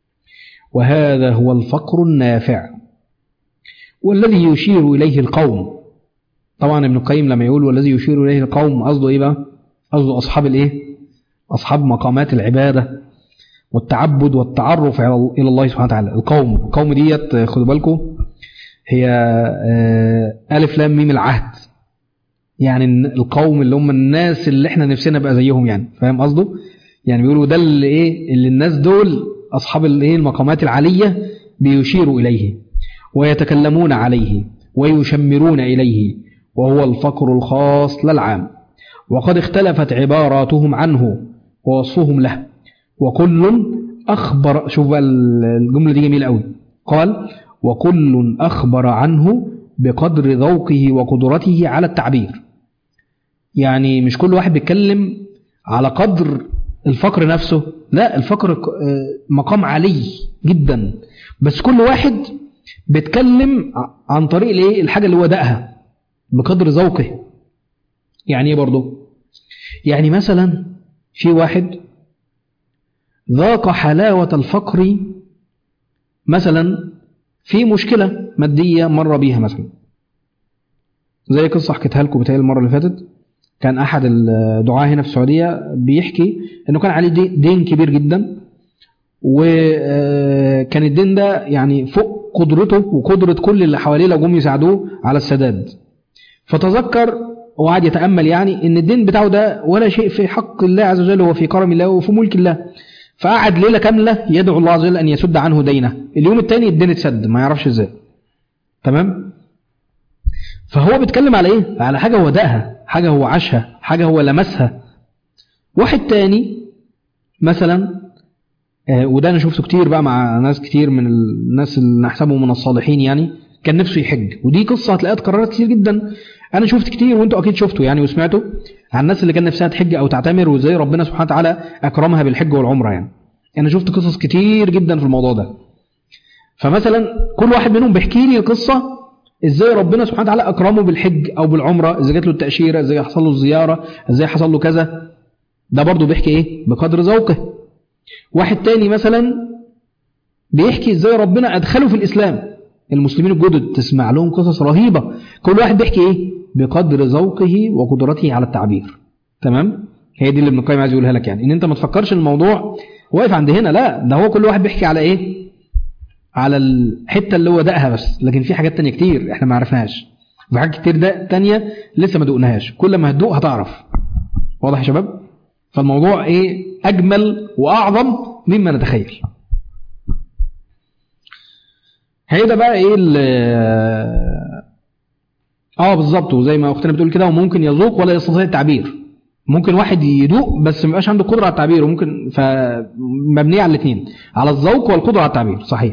وهذا هو الفقر النافع والذي يشير إليه القوم طبعا ابن القيم لما يقول والذي يشير إليه القوم قصده إيه بقى قصده أصحاب الإيه أصحاب مقامات العبادة والتعبد والتعرف إلى الله سبحانه وتعالى القوم القوم ديت خدوا بالكم هي ألف لام ميم العهد يعني القوم اللي هم الناس اللي احنا نفسنا نبقى زيهم يعني فاهم قصده يعني بيقولوا ده اللي ايه اللي الناس دول اصحاب الايه المقامات العاليه بيشيروا اليه ويتكلمون عليه ويشمرون اليه وهو الفقر الخاص لا العام وقد اختلفت عباراتهم عنه ووصفهم له وكل أخبر شوف بقى الجملة دي جميلة قوي قال وكل أخبر عنه بقدر ذوقه وقدرته على التعبير يعني مش كل واحد بيتكلم على قدر الفقر نفسه لا الفقر مقام عالي جدا بس كل واحد بيتكلم عن طريق الايه الحاجه اللي هو دقها بقدر ذوقه يعني ايه برضه يعني مثلا في واحد ذاق حلاوة الفقر مثلا في مشكلة مادية مر بيها مثلا زي قصة حكيتها لكم بتهيألي المرة اللي فاتت كان أحد الدعاة هنا في السعودية بيحكي إنه كان عليه دين كبير جدا وكان الدين ده يعني فوق قدرته وقدرة كل اللي حواليه لو جم يساعدوه على السداد فتذكر وقعد يتأمل يعني إن الدين بتاعه ده ولا شيء في حق الله عز وجل هو في كرم الله وفي ملك الله فقعد ليلة كاملة يدعو الله عز وجل أن يسد عنه دينه اليوم الثاني الدين اتسد ما يعرفش ازاي تمام فهو بيتكلم على ايه على حاجة هو دقها حاجة هو عاشها حاجة هو لمسها واحد تاني مثلا آه وده انا شفته كتير بقى مع ناس كتير من الناس اللي نحسبهم من الصالحين يعني كان نفسه يحج ودي قصة هتلاقيها اتكررت كتير جدا انا شفت كتير وانتوا اكيد شفتوا يعني وسمعتوا عن الناس اللي كان نفسها تحج او تعتمر وازاي ربنا سبحانه وتعالى اكرمها بالحج والعمره يعني انا شفت قصص كتير جدا في الموضوع ده فمثلا كل واحد منهم بيحكي لي قصه ازاي ربنا سبحانه وتعالى اكرمه بالحج او بالعمره ازاي جات له التاشيره ازاي حصل له الزياره ازاي حصل له كذا ده برضه بيحكي ايه بقدر ذوقه واحد تاني مثلا بيحكي ازاي ربنا ادخله في الاسلام المسلمين الجدد تسمع لهم قصص رهيبة كل واحد بيحكي ايه بقدر ذوقه وقدرته على التعبير تمام هي دي اللي ابن القيم عايز يقولها لك يعني ان انت ما تفكرش الموضوع واقف عند هنا لا ده هو كل واحد بيحكي على ايه على الحته اللي هو دقها بس لكن في حاجات تانية كتير احنا ما عرفناهاش وفي حاجات كتير ده تانية لسه ما دقناهاش كل ما هتدوق هتعرف واضح يا شباب فالموضوع ايه اجمل واعظم مما نتخيل هيدا بقى ايه اه بالظبط وزي ما اختنا بتقول كده وممكن يذوق ولا يستطيع التعبير ممكن واحد يدوق بس ما يبقاش عنده قدره على التعبير وممكن فمبنيه على الاثنين على الذوق والقدره على التعبير صحيح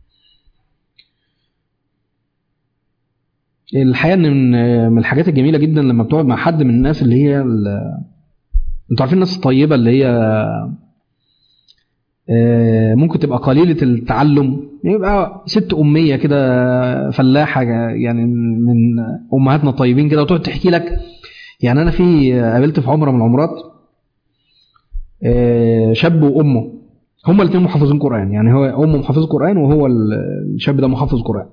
الحقيقه ان من الحاجات الجميله جدا لما بتقعد مع حد من الناس اللي هي انتوا عارفين الناس الطيبه اللي هي ممكن تبقى قليله التعلم يبقى ست اميه كده فلاحه يعني من امهاتنا الطيبين كده وتقعد تحكي لك يعني انا في قابلت في عمره من العمرات شاب وامه هما الاثنين محافظين قران يعني هو امه محافظ قران وهو الشاب ده محافظ قران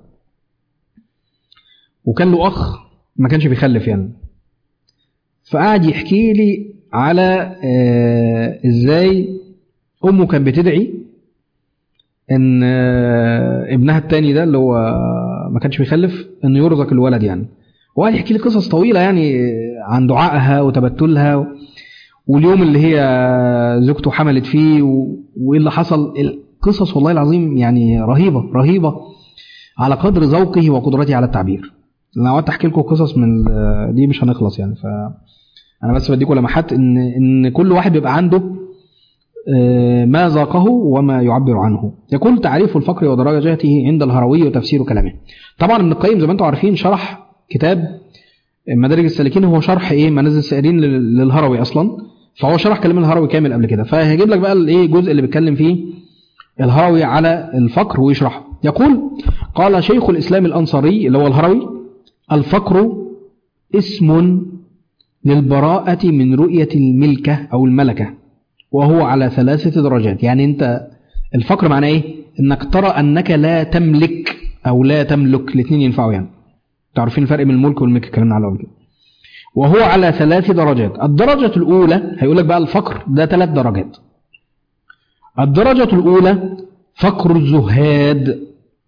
وكان له اخ ما كانش بيخلف يعني فقعد يحكي لي على ازاي امه كانت بتدعي ان ابنها التاني ده اللي هو ما كانش بيخلف انه يرزق الولد يعني وقعد يحكي لي قصص طويله يعني عن دعائها وتبتلها واليوم اللي هي زوجته حملت فيه وايه اللي حصل القصص والله العظيم يعني رهيبه رهيبه على قدر ذوقه وقدرته على التعبير لو قعدت احكي لكم قصص من دي مش هنخلص يعني ف انا بس بديكم لمحات ان ان كل واحد بيبقى عنده ما ذاقه وما يعبر عنه يقول تعريف الفقر ودرجاته عند الهروي وتفسير كلامه طبعا ابن القيم زي ما انتم عارفين شرح كتاب مدارج السالكين هو شرح ايه منازل السائرين للهروي اصلا فهو شرح كلام الهروي كامل قبل كده فهيجيب لك بقى الايه الجزء اللي بيتكلم فيه الهروي على الفقر ويشرحه يقول قال شيخ الاسلام الانصاري اللي هو الهروي الفقر اسم للبراءة من رؤية الملكة أو الملكة وهو على ثلاثة درجات يعني أنت الفقر معناه إيه؟ إنك ترى أنك لا تملك أو لا تملك الاثنين ينفعوا يعني تعرفين الفرق بين الملك والملك اتكلمنا على كده وهو على ثلاث درجات الدرجة الأولى هيقول لك بقى الفقر ده ثلاث درجات الدرجة الأولى فقر الزهاد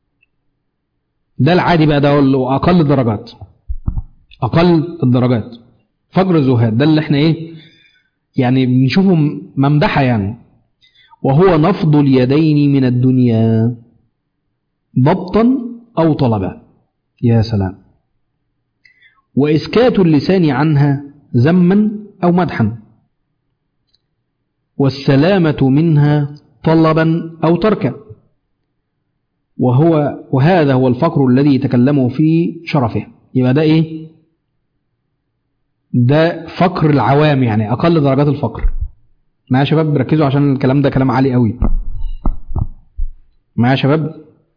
ده العادي بقى ده أقل الدرجات أقل الدرجات فقر الزهاد ده اللي احنا ايه يعني بنشوفه ممدحة يعني وهو نفض اليدين من الدنيا ضبطا أو طلبا يا سلام وإسكات اللسان عنها ذما أو مدحا والسلامة منها طلبا أو تركا وهو وهذا هو الفقر الذي تكلموا في شرفه يبقى ده إيه ده فقر العوام يعني أقل درجات الفقر معايا يا شباب ركزوا عشان الكلام ده كلام عالي قوي معايا يا شباب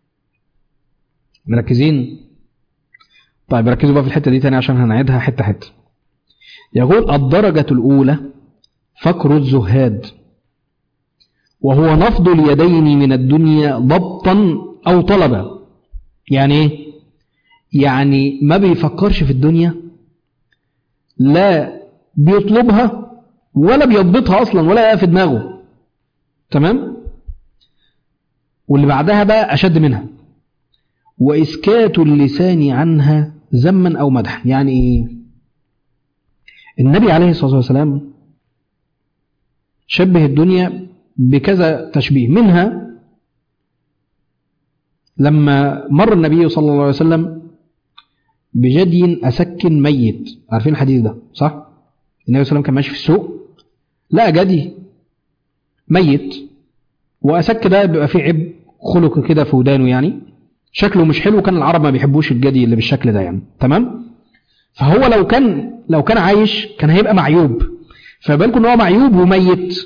مركزين طيب ركزوا بقى في الحتة دي تاني عشان هنعيدها حتة حتة يقول الدرجة الأولى فقر الزهاد وهو نفض اليدين من الدنيا ضبطا أو طلبا يعني ايه يعني ما بيفكرش في الدنيا لا بيطلبها ولا بيضبطها أصلا ولا في دماغه تمام واللي بعدها بقى أشد منها وإسكات اللسان عنها ذما أو مدحا يعني إيه النبي عليه الصلاة والسلام شبه الدنيا بكذا تشبيه منها لما مر النبي صلى الله عليه وسلم بجدي أسك ميت عارفين الحديث ده صح النبي صلى الله عليه وسلم كان ماشي في السوق لقى جدي ميت وأسك ده بيبقى فيه عب خلق كده في ودانه يعني شكله مش حلو كان العرب ما بيحبوش الجدي اللي بالشكل ده يعني تمام فهو لو كان لو كان عايش كان هيبقى معيوب فبالكم ان هو معيوب وميت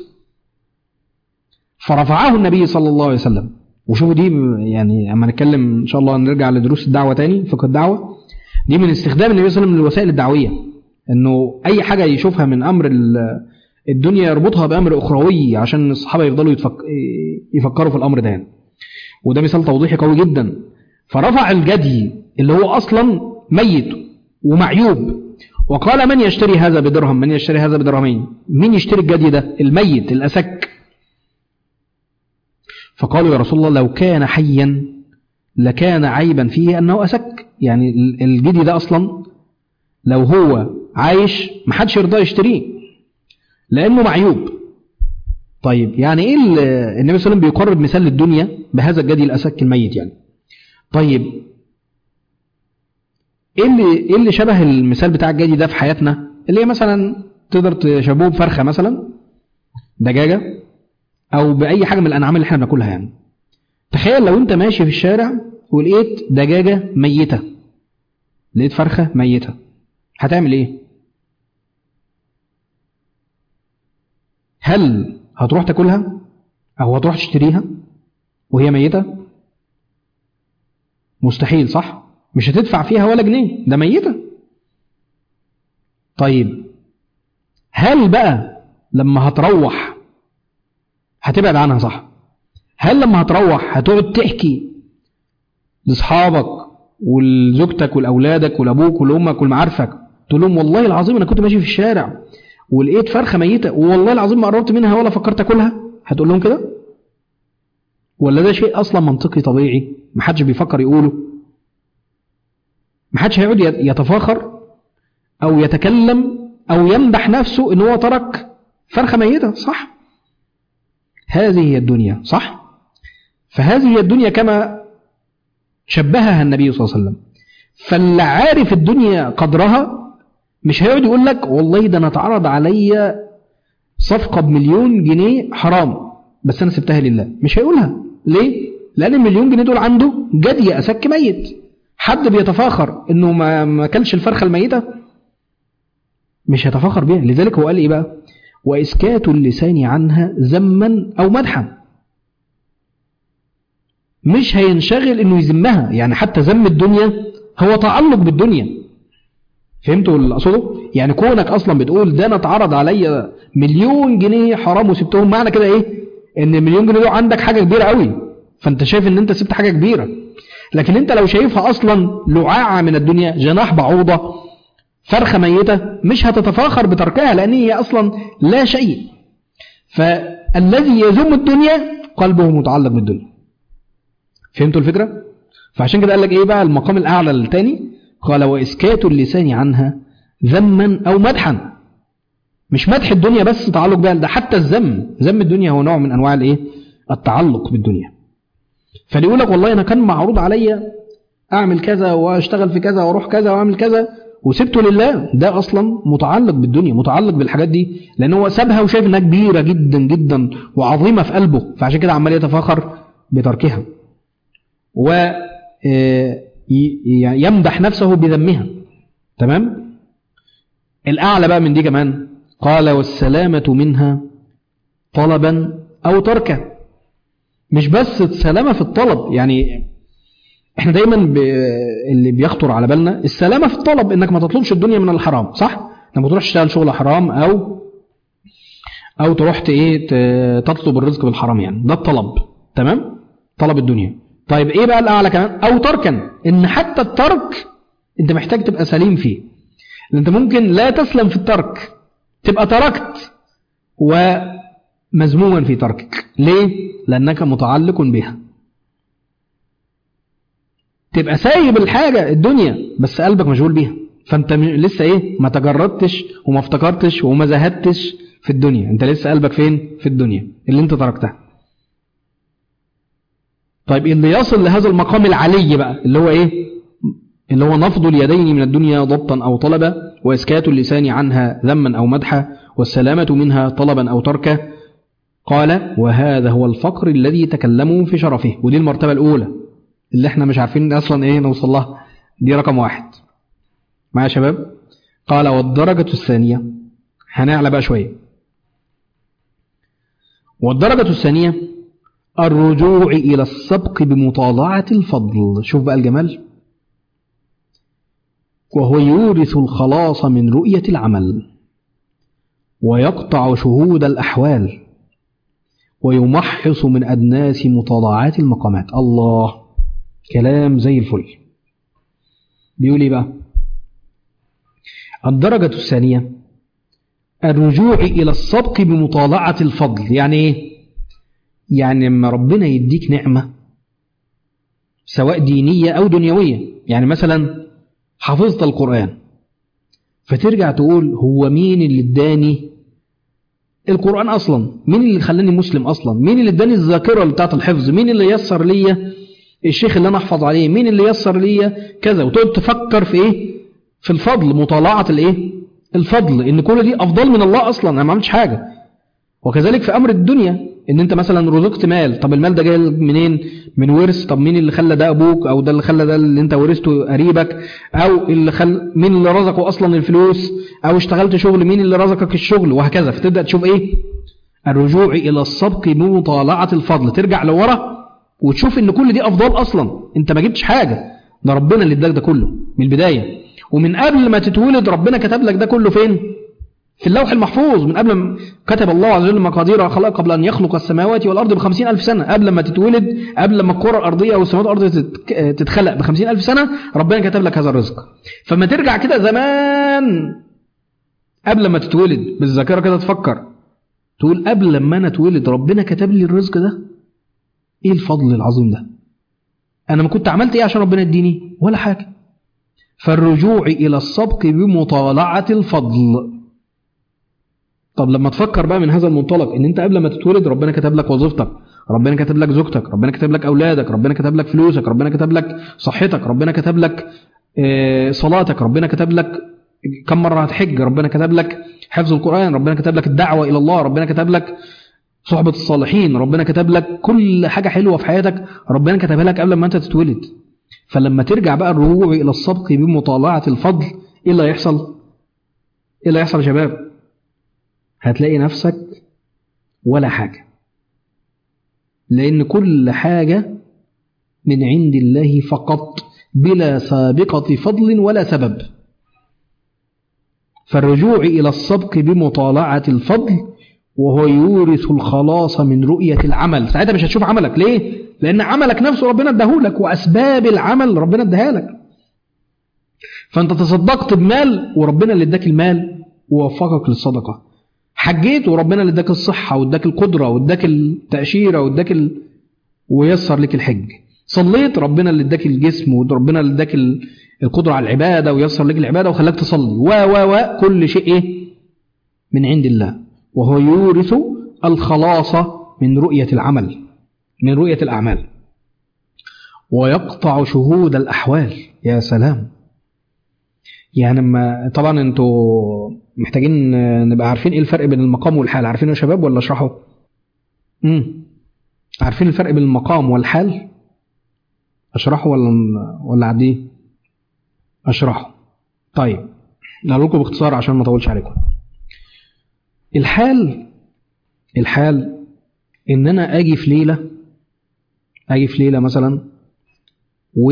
فرفعه النبي صلى الله عليه وسلم وشوفوا دي يعني اما نتكلم ان شاء الله نرجع لدروس الدعوه تاني فقه الدعوه دي من استخدام النبي صلى الله عليه وسلم للوسائل الدعويه انه اي حاجه يشوفها من امر الدنيا يربطها بامر اخروي عشان الصحابه يفضلوا يتفك... يفكروا في الامر ده يعني. وده مثال توضيحي قوي جدا فرفع الجدي اللي هو أصلا ميت ومعيوب وقال من يشتري هذا بدرهم من يشتري هذا بدرهمين مين يشتري الجدي ده الميت الأسك فقالوا يا رسول الله لو كان حيا لكان عيبا فيه أنه أسك يعني الجدي ده أصلا لو هو عايش محدش يرضى يشتريه لأنه معيوب طيب يعني إيه النبي صلى الله عليه وسلم بيقرب مثال للدنيا بهذا الجدي الأسك الميت يعني طيب ايه اللي ايه اللي شبه المثال بتاع الجدي ده في حياتنا اللي هي مثلا تقدر تشبهه بفرخه مثلا دجاجه او باي حاجه من الانعام اللي احنا بناكلها يعني تخيل لو انت ماشي في الشارع ولقيت دجاجه ميته لقيت فرخه ميته هتعمل ايه هل هتروح تاكلها او هتروح تشتريها وهي ميته مستحيل صح مش هتدفع فيها ولا جنيه ده ميتة طيب هل بقى لما هتروح هتبعد عنها صح هل لما هتروح هتقعد تحكي لاصحابك ولزوجتك ولأولادك ولأبوك ولأمك ولمعارفك تقول لهم والله العظيم أنا كنت ماشي في الشارع ولقيت فرخة ميتة والله العظيم ما قربت منها ولا فكرت أكلها هتقول لهم كده ولا ده شيء أصلا منطقي طبيعي محدش بيفكر يقوله محدش هيقعد يتفاخر أو يتكلم أو يمدح نفسه إن هو ترك فرخة ميتة صح هذه هي الدنيا صح فهذه هي الدنيا كما شبهها النبي صلى الله عليه وسلم فاللي عارف الدنيا قدرها مش هيقعد يقول لك والله ده انا اتعرض عليا صفقة بمليون جنيه حرام بس انا سبتها لله مش هيقولها ليه لان المليون جنيه دول عنده جدي اسك ميت حد بيتفاخر انه ما ما كلش الفرخه الميته مش هيتفاخر بيها لذلك هو قال ايه بقى واسكات اللسان عنها ذما او مدحا مش هينشغل انه يذمها يعني حتى ذم الدنيا هو تعلق بالدنيا فهمتوا اللي اقصده يعني كونك اصلا بتقول ده انا اتعرض عليا مليون جنيه حرام وسبتهم معنى كده ايه ان المليون جنيه دول عندك حاجه كبيره قوي فانت شايف ان انت سبت حاجه كبيره لكن انت لو شايفها اصلا لعاعة من الدنيا جناح بعوضة فرخة ميتة مش هتتفاخر بتركها لان هي اصلا لا شيء فالذي يذم الدنيا قلبه متعلق بالدنيا فهمتوا الفكرة فعشان كده قال لك ايه بقى المقام الاعلى الثاني قال واسكات اللسان عنها ذما او مدحا مش مدح الدنيا بس تعلق بها ده حتى الذم ذم الدنيا هو نوع من انواع الايه التعلق بالدنيا فاللي يقول لك والله انا كان معروض عليا اعمل كذا واشتغل في كذا واروح كذا واعمل كذا وسبته لله ده اصلا متعلق بالدنيا متعلق بالحاجات دي لان هو سابها وشايف انها كبيره جدا جدا وعظيمه في قلبه فعشان كده عمال يتفاخر بتركها و يمدح نفسه بذمها تمام الاعلى بقى من دي كمان قال والسلامه منها طلبا او تركا مش بس السلامة في الطلب يعني احنا دايما ب... اللي بيخطر على بالنا السلامة في الطلب انك ما تطلبش الدنيا من الحرام صح لما تروح تشتغل شغل حرام او او تروح ايه تطلب الرزق بالحرام يعني ده الطلب تمام طلب الدنيا طيب ايه بقى الاعلى كمان او تركا ان حتى الترك انت محتاج تبقى سليم فيه لان انت ممكن لا تسلم في الترك تبقى تركت ومذموما في تركك ليه لأنك متعلق بها تبقى سايب الحاجة الدنيا بس قلبك مشغول بيها فانت لسه ايه ما تجردتش وما افتكرتش وما زهدتش في الدنيا انت لسه قلبك فين في الدنيا اللي انت تركتها طيب اللي يصل لهذا المقام العلي بقى اللي هو ايه اللي هو نفض اليدين من الدنيا ضبطا او طلبا واسكات اللسان عنها ذما او مدحا والسلامة منها طلبا او تركا قال وهذا هو الفقر الذي تكلموا في شرفه ودي المرتبة الأولى اللي احنا مش عارفين أصلا ايه نوصل لها دي رقم واحد معايا يا شباب قال والدرجة الثانية هنعلى بقى شوية والدرجة الثانية الرجوع إلى السبق بمطالعة الفضل شوف بقى الجمال وهو يورث الخلاص من رؤية العمل ويقطع شهود الأحوال ويمحص من أدناس مطالعات المقامات الله كلام زي الفل بيقول ايه بقى الدرجة الثانية الرجوع إلى السبق بمطالعة الفضل يعني ايه يعني لما ربنا يديك نعمة سواء دينية أو دنيوية يعني مثلا حفظت القرآن فترجع تقول هو مين اللي اداني القرآن أصلا مين اللي خلاني مسلم أصلا مين اللي اداني الذاكرة بتاعت الحفظ مين اللي يسر ليا الشيخ اللي أنا أحفظ عليه مين اللي يسر ليا كذا وتقعد تفكر في إيه في الفضل مطالعة الإيه الفضل إن كل دي أفضل من الله أصلا أنا ما عملتش حاجة وكذلك في أمر الدنيا ان انت مثلا رزقت مال طب المال ده جاي منين من ورث طب مين اللي خلى ده ابوك او ده اللي خلى ده اللي انت ورثته قريبك او اللي خل مين اللي رزقه اصلا الفلوس او اشتغلت شغل مين اللي رزقك الشغل وهكذا فتبدا تشوف ايه الرجوع الى السبق بمطالعه الفضل ترجع لورا وتشوف ان كل دي افضال اصلا انت ما جبتش حاجه ده ربنا اللي اداك ده كله من البدايه ومن قبل ما تتولد ربنا كتب لك ده كله فين في اللوح المحفوظ من قبل ما كتب الله عز وجل مقادير الخلق قبل أن يخلق السماوات والأرض بخمسين ألف سنة قبل ما تتولد قبل ما الكرة الأرضية والسماوات والأرض تتخلق بخمسين ألف سنة ربنا كتب لك هذا الرزق فما ترجع كده زمان قبل ما تتولد بالذاكرة كده تفكر تقول قبل لما أنا اتولد ربنا كتب لي الرزق ده إيه الفضل العظيم ده أنا ما كنت عملت إيه عشان ربنا يديني ولا حاجة فالرجوع إلى السبق بمطالعة الفضل طب لما تفكر بقى من هذا المنطلق ان انت قبل ما تتولد ربنا كتب لك وظيفتك ربنا كتب لك زوجتك ربنا كتب لك اولادك ربنا كتب لك فلوسك ربنا كتب لك صحتك ربنا كتب لك صلاتك ربنا كتب لك كم مرة هتحج ربنا كتب لك حفظ القرآن ربنا كتب لك الدعوة إلى الله ربنا كتب لك صحبة الصالحين ربنا كتب لك كل حاجة حلوة في حياتك ربنا كتبها لك قبل ما أنت تتولد فلما ترجع بقى الرجوع إلى السبق بمطالعة الفضل إيه اللي هيحصل؟ إيه اللي هيحصل يا شباب؟ هتلاقي نفسك ولا حاجة لأن كل حاجة من عند الله فقط بلا سابقة فضل ولا سبب فالرجوع إلى السبق بمطالعة الفضل وهو يورث الخلاص من رؤية العمل ساعتها مش هتشوف عملك ليه؟ لأن عملك نفسه ربنا اداهولك وأسباب العمل ربنا اداها لك فأنت تصدقت بمال وربنا اللي اداك المال ووفقك للصدقة حجيت وربنا اللي اداك الصحة واداك القدرة واداك التأشيرة واداك ال... ويسر لك الحج صليت ربنا اللي اداك الجسم وربنا اللي اداك القدرة على العبادة ويسر لك العبادة وخلاك تصلي و و و كل شيء ايه من عند الله وهو يورث الخلاص من رؤية العمل من رؤية الأعمال ويقطع شهود الأحوال يا سلام يعني ما طبعا انتوا محتاجين نبقى عارفين ايه الفرق بين المقام والحال عارفينه يا شباب ولا اشرحه امم عارفين الفرق بين المقام والحال اشرحه ولا ولا اعديه اشرحه طيب نقول لكم باختصار عشان ما اطولش عليكم الحال الحال ان انا اجي في ليله اجي في ليله مثلا و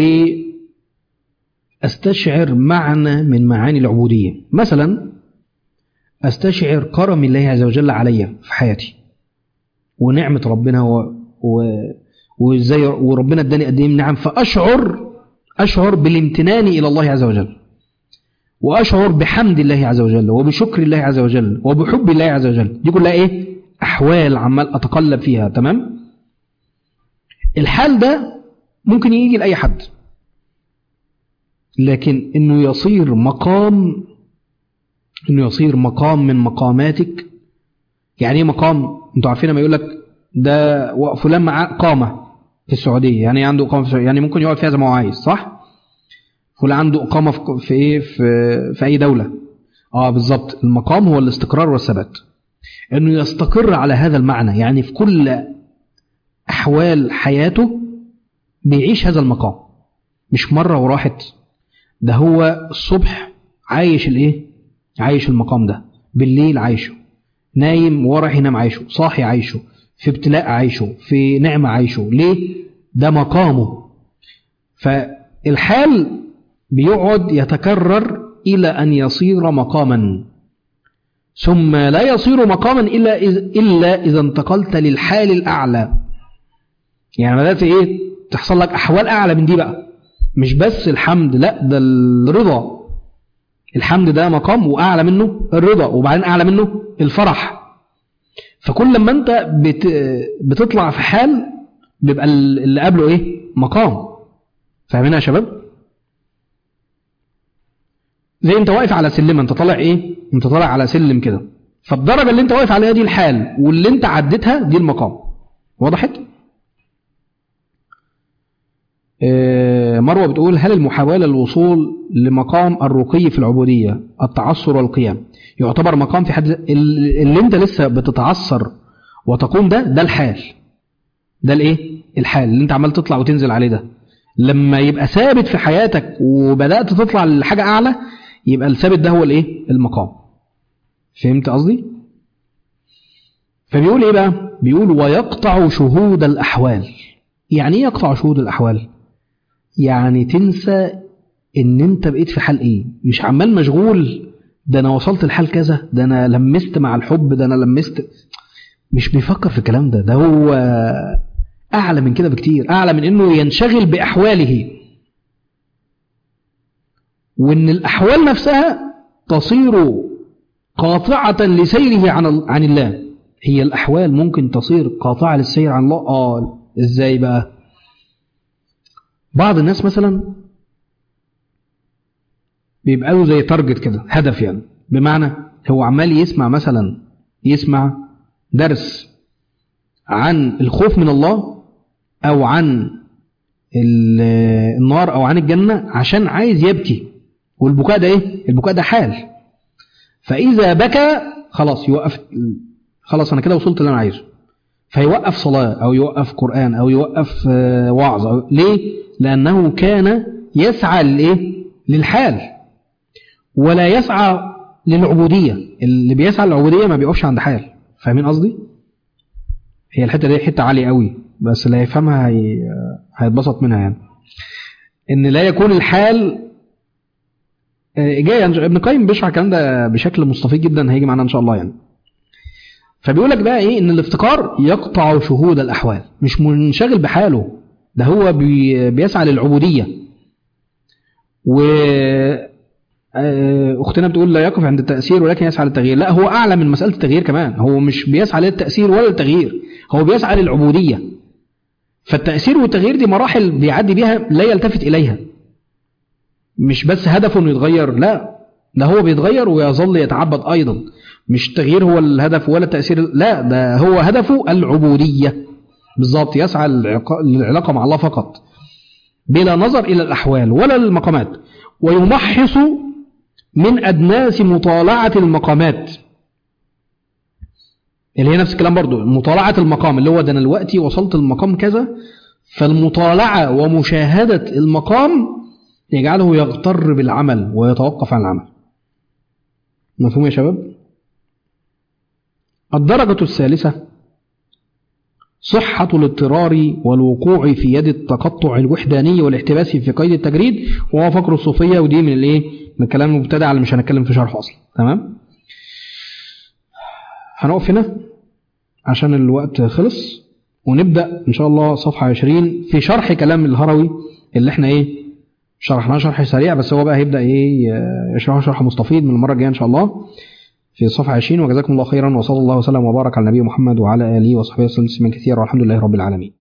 استشعر معنى من معاني العبوديه مثلا استشعر كرم الله عز وجل عليا في حياتي ونعمه ربنا و... و... وازاي وربنا اداني قد ايه نعم فاشعر اشعر بالامتنان الى الله عز وجل واشعر بحمد الله عز وجل وبشكر الله عز وجل وبحب الله عز وجل دي كلها ايه احوال عمال اتقلب فيها تمام الحال ده ممكن يجي لاي حد لكن انه يصير مقام انه يصير مقام من مقاماتك يعني ايه مقام انتوا عارفين لما يقول لك ده فلان معاه اقامه في السعوديه يعني عنده اقامه في السعودية. يعني ممكن يقعد فيها زي ما هو عايز صح فلان عنده اقامه في, في ايه في, في اي دوله اه بالظبط المقام هو الاستقرار والثبات انه يستقر على هذا المعنى يعني في كل احوال حياته بيعيش هذا المقام مش مره وراحت ده هو الصبح عايش الايه عايش المقام ده بالليل عايشه نايم وراح ينام عايشه صاحي عايشه في ابتلاء عايشه في نعمة عايشه ليه ده مقامه فالحال بيقعد يتكرر إلى أن يصير مقاما ثم لا يصير مقاما إلا إذا, إلا إذا انتقلت للحال الأعلى يعني بدأت إيه تحصل لك احوال اعلى من دي بقى مش بس الحمد لا ده الرضا الحمد ده مقام واعلى منه الرضا وبعدين اعلى منه الفرح فكل لما انت بت بتطلع في حال بيبقى اللي قبله ايه مقام فاهمين يا شباب زي انت واقف على سلمه انت طالع ايه انت طالع على سلم كده فالدرجه اللي انت واقف عليها دي الحال واللي انت عديتها دي المقام وضحت آه، مروه بتقول هل المحاوله للوصول لمقام الرقي في العبوديه التعثر والقيام يعتبر مقام في حد اللي انت لسه بتتعثر وتقوم ده ده الحال ده الايه الحال اللي انت عمال تطلع وتنزل عليه ده لما يبقى ثابت في حياتك وبدات تطلع لحاجه اعلى يبقى الثابت ده هو الايه المقام فهمت قصدي فبيقول ايه بقى بيقول ويقطع شهود الاحوال يعني ايه يقطع شهود الاحوال يعني تنسى ان انت بقيت في حال ايه مش عمال مشغول ده انا وصلت لحال كذا ده انا لمست مع الحب ده انا لمست مش بيفكر في الكلام ده ده هو اعلى من كده بكتير اعلى من انه ينشغل باحواله وان الاحوال نفسها تصير قاطعة لسيره عن عن الله هي الاحوال ممكن تصير قاطعة للسير عن الله اه ازاي بقى بعض الناس مثلا بيبقى له زي تارجت كده هدف يعني بمعنى هو عمال يسمع مثلا يسمع درس عن الخوف من الله او عن النار او عن الجنه عشان عايز يبكي والبكاء ده ايه البكاء ده حال فاذا بكى خلاص يوقف خلاص انا كده وصلت اللي انا عايزه فيوقف صلاه او يوقف قران او يوقف وعظ أو ليه لانه كان يسعى لايه للحال ولا يسعى للعبوديه اللي بيسعى للعبوديه ما بيقفش عند حال فاهمين قصدي هي الحته دي حته عاليه قوي بس اللي هيفهمها هي... هيتبسط منها يعني ان لا يكون الحال جاي ابن قيم بيشرح الكلام ده بشكل مستفيض جدا هيجي معانا ان شاء الله يعني فبيقول لك بقى ايه ان الافتقار يقطع شهود الاحوال مش منشغل بحاله ده هو بي... بيسعى للعبوديه و اختنا بتقول لا يقف عند التاثير ولكن يسعى للتغيير لا هو اعلى من مساله التغيير كمان هو مش بيسعى للتاثير ولا التغيير هو بيسعى للعبوديه فالتاثير والتغيير دي مراحل بيعدي بيها لا يلتفت اليها مش بس هدفه انه يتغير لا ده هو بيتغير ويظل يتعبد ايضا مش التغيير هو الهدف ولا التاثير لا ده هو هدفه العبوديه بالظبط يسعى للعلاقه مع الله فقط بلا نظر الى الاحوال ولا المقامات ويمحص من أدناس مطالعة المقامات اللي هي نفس الكلام برضو مطالعة المقام اللي هو ده أنا دلوقتي وصلت المقام كذا فالمطالعة ومشاهدة المقام يجعله يغتر بالعمل ويتوقف عن العمل مفهوم يا شباب الدرجة الثالثة صحة الاضطرار والوقوع في يد التقطع الوحداني والاحتباس في قيد التجريد وهو فقر الصوفية ودي من الايه من الكلام المبتدع اللي مش هنتكلم في شرحه اصلا تمام هنقف هنا عشان الوقت خلص ونبدا ان شاء الله صفحه 20 في شرح كلام الهروي اللي احنا ايه شرحناه شرح سريع بس هو بقى هيبدا ايه يشرحه شرح مستفيض من المره الجايه ان شاء الله في صفحه 20 وجزاكم الله خيرا وصلى الله وسلم وبارك على النبي محمد وعلى اله وصحبه وسلم كثيرا والحمد لله رب العالمين